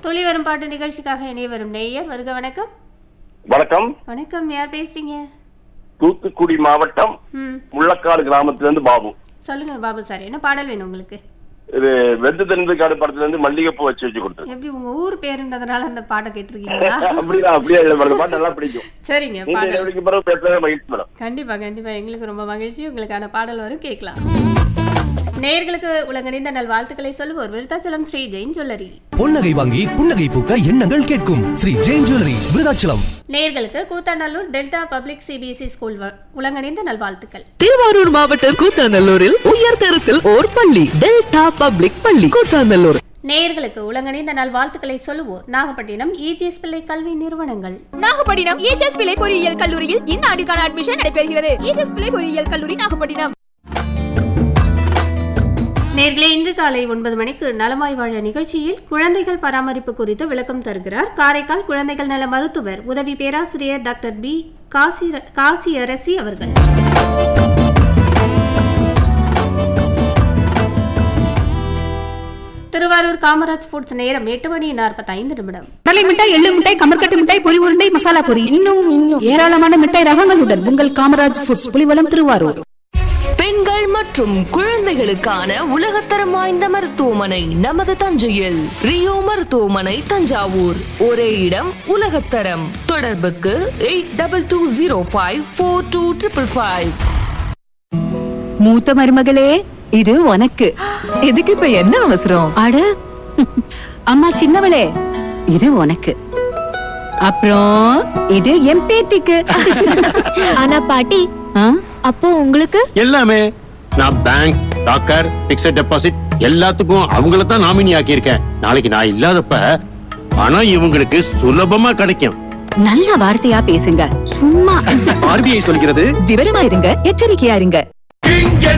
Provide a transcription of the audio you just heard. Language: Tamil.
துளி வரும் பாட்டு நிகழ்ச்சிக்காக இணைய வரும் நேயர் வருக வணக்கம் வணக்கம் வணக்கம் யார் பேசுறீங்க தூத்துக்குடி மாவட்டம் ம் முள்ளக்காடு கிராமத்திலிருந்து பாபு சொல்லுங்க பாபு சார் என்ன பாடல் வேணும் உங்களுக்கு இது வெந்து தென்பு காடு படத்துல இருந்து மல்லிகைப்பூ வச்சு வச்சு கொடுத்தேன் எப்படி உங்க ஊர் பேருன்றதுனால அந்த பாட்டை கேட்டிருக்கீங்களா அப்படிதான் அப்படியே இல்லை மேடம் பாட்டு நல்லா பிடிக்கும் சரிங்க நீங்க பாடல் இடைவெளிக்கு பிறகு பேசுறது மகிழ்ச்சி மேடம் கண்டிப்பா கண்டிப்பா எங்களுக்கு ரொம்ப மகிழ்ச்சி உங்களுக்கான பாடல் வரும் கேட்கலாம் நேயர்களுக்கு உலகணிந்த நல்வாழ்த்துக்களை சொல்லுவோர் விருத்தாச்சலம் ஸ்ரீ ஜெயின் ஜுவல்லரி பொன்னகை வாங்கி புன்னகை பூக்க எண்ணங்கள் கேட்கும் ஸ்ரீ ஜெயின் ஜுவல்லரி விருதாச்சலம் நேயர்களுக்கு Kuthandallur delta public CBSE school வ- உலகணிந்த நல்வாழ்த்துக்கள் திருவாரூர் மாவட்டம் கூத்தாநல்லூரில் உயர்தரத்தில் ஓர் பள்ளி டெல்டா பப்ளிக் பள்ளி கூத்தாநல்லூர் நேயர்களுக்கு உலகணிந்த நல்வாழ்த்துக்களை சொல்லுவோர் நாகப்பட்டினம் இஜிஎஸ் பிள்ளை கல்வி நிறுவனங்கள் நாகப்பட்டினம் ஏஜஸ் பிள்ளை பொறியியல் கல்லூரியில் இந்த ஆண்டுக்கான அட்மிஷன் நடைபெறுகிறது ஏஜஸ் பிள்ளை பொறியியல் கல்லூரி நாகப்பட்டினம் நேர்களே இன்று காலை ஒன்பது மணிக்கு நலமாய் வாழ நிகழ்ச்சியில் குழந்தைகள் பராமரிப்பு குறித்து விளக்கம் தருகிறார் காரைக்கால் குழந்தைகள் நல மருத்துவர் உதவி பேராசிரியர் டாக்டர் பி காசி காசியரசி அவர்கள் திருவாரூர் காமராஜ் ஃபுட்ஸ் நேரம் எட்டு மணி நாற்பத்தைந்து நிமிடம் கடலை மிட்டாய் எள்ளு மிட்டாய் கமர்கட்டு மிட்டாய் பொரி உருண்டை மசாலா பொரி இன்னும் இன்னும் ஏராளமான மிட்டாய் ரகங்களுடன் உங்கள் காமராஜ் ஃபுட்ஸ் புலிவலம் திருவாரூர் பெண்கள் மற்றும் குழந்தைகளுக்கான உலகத்தரம் வாய்ந்த மருத்துவமனை நமது தஞ்சையில் ரியோ மருத்துவமனை தஞ்சாவூர் ஒரே இடம் உலகத்தரம் தொடர்புக்கு eight double two zero five four two triple five மூத்த மருமகளே இது உனக்கு இதுக்கு இப்ப என்ன அவசரம் அட அம்மா சின்னவளே இது உனக்கு அப்புறம் இது என் பேத்திக்கு ஆனா பாட்டி ஆ? அப்போ உங்களுக்கு எல்லாமே நான் பேங்க் டாக்கர் பிக்ஸட் டெபாசிட் எல்லாத்துக்கும் அவங்கள தான் நாமினி ஆக்கியிருக்கேன் நாளைக்கு நான் இல்லாதப்ப பணம் இவங்களுக்கு சுலபமா கிடைக்கும் நல்ல வார்த்தையா பேசுங்க சும்மா ஆர்பிஐ சொல்கிறது விவரமா இருங்க எச்சரிக்கையா இருங்க